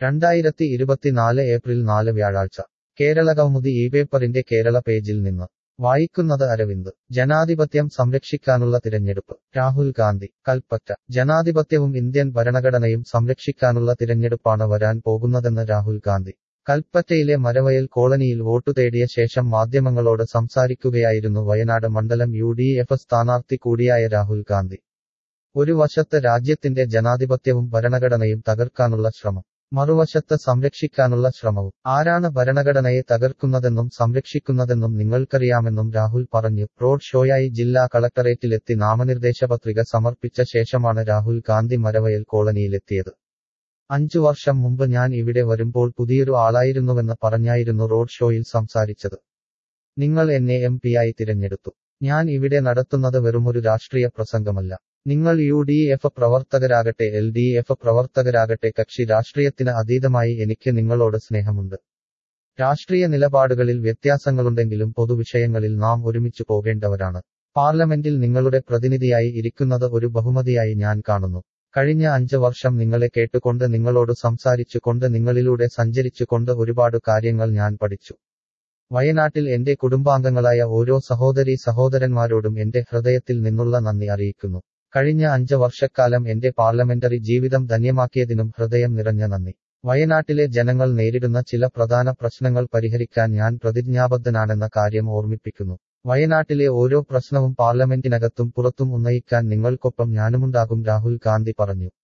രണ്ടായിരത്തി ഇരുപത്തിനാല് ഏപ്രിൽ നാല് വ്യാഴാഴ്ച കേരളകൗമുദി ഈ പേപ്പറിന്റെ കേരള പേജിൽ നിന്ന് വായിക്കുന്നത് അരവിന്ദ് ജനാധിപത്യം സംരക്ഷിക്കാനുള്ള തിരഞ്ഞെടുപ്പ് രാഹുൽ ഗാന്ധി കൽപ്പറ്റ ജനാധിപത്യവും ഇന്ത്യൻ ഭരണഘടനയും സംരക്ഷിക്കാനുള്ള തിരഞ്ഞെടുപ്പാണ് വരാൻ പോകുന്നതെന്ന് രാഹുൽ ഗാന്ധി കൽപ്പറ്റയിലെ മരവയൽ കോളനിയിൽ വോട്ടു തേടിയ ശേഷം മാധ്യമങ്ങളോട് സംസാരിക്കുകയായിരുന്നു വയനാട് മണ്ഡലം യു ഡി എഫ് സ്ഥാനാർത്ഥി കൂടിയായ രാഹുൽ ഗാന്ധി ഒരു വശത്ത് രാജ്യത്തിന്റെ ജനാധിപത്യവും ഭരണഘടനയും തകർക്കാനുള്ള ശ്രമം മറുവശത്ത് സംരക്ഷിക്കാനുള്ള ശ്രമവും ആരാണ് ഭരണഘടനയെ തകർക്കുന്നതെന്നും സംരക്ഷിക്കുന്നതെന്നും നിങ്ങൾക്കറിയാമെന്നും രാഹുൽ പറഞ്ഞു റോഡ് ഷോയായി ജില്ലാ കളക്ടറേറ്റിലെത്തി നാമനിർദ്ദേശ പത്രിക സമർപ്പിച്ച ശേഷമാണ് രാഹുൽ ഗാന്ധി മരവയൽ കോളനിയിലെത്തിയത് അഞ്ചു വർഷം മുമ്പ് ഞാൻ ഇവിടെ വരുമ്പോൾ പുതിയൊരു ആളായിരുന്നുവെന്ന് പറഞ്ഞായിരുന്നു റോഡ് ഷോയിൽ സംസാരിച്ചത് നിങ്ങൾ എന്നെ എം പിയായി തിരഞ്ഞെടുത്തു ഞാൻ ഇവിടെ നടത്തുന്നത് വെറുമൊരു രാഷ്ട്രീയ പ്രസംഗമല്ല നിങ്ങൾ യു ഡി എഫ് പ്രവർത്തകരാകട്ടെ എൽ ഡി എഫ് പ്രവർത്തകരാകട്ടെ കക്ഷി രാഷ്ട്രീയത്തിന് അതീതമായി എനിക്ക് നിങ്ങളോട് സ്നേഹമുണ്ട് രാഷ്ട്രീയ നിലപാടുകളിൽ വ്യത്യാസങ്ങളുണ്ടെങ്കിലും പൊതുവിഷയങ്ങളിൽ നാം ഒരുമിച്ചു പോകേണ്ടവരാണ് പാർലമെന്റിൽ നിങ്ങളുടെ പ്രതിനിധിയായി ഇരിക്കുന്നത് ഒരു ബഹുമതിയായി ഞാൻ കാണുന്നു കഴിഞ്ഞ അഞ്ച് വർഷം നിങ്ങളെ കേട്ടുകൊണ്ട് നിങ്ങളോട് സംസാരിച്ചുകൊണ്ട് നിങ്ങളിലൂടെ സഞ്ചരിച്ചുകൊണ്ട് ഒരുപാട് കാര്യങ്ങൾ ഞാൻ പഠിച്ചു വയനാട്ടിൽ എന്റെ കുടുംബാംഗങ്ങളായ ഓരോ സഹോദരീ സഹോദരന്മാരോടും എന്റെ ഹൃദയത്തിൽ നിന്നുള്ള നന്ദി അറിയിക്കുന്നു കഴിഞ്ഞ അഞ്ച് വർഷക്കാലം എന്റെ പാർലമെന്ററി ജീവിതം ധന്യമാക്കിയതിനും ഹൃദയം നിറഞ്ഞ നന്ദി വയനാട്ടിലെ ജനങ്ങൾ നേരിടുന്ന ചില പ്രധാന പ്രശ്നങ്ങൾ പരിഹരിക്കാൻ ഞാൻ പ്രതിജ്ഞാബദ്ധനാണെന്ന കാര്യം ഓർമ്മിപ്പിക്കുന്നു വയനാട്ടിലെ ഓരോ പ്രശ്നവും പാർലമെന്റിനകത്തും പുറത്തും ഉന്നയിക്കാൻ നിങ്ങൾക്കൊപ്പം ഞാനുമുണ്ടാകും രാഹുൽ ഗാന്ധി പറഞ്ഞു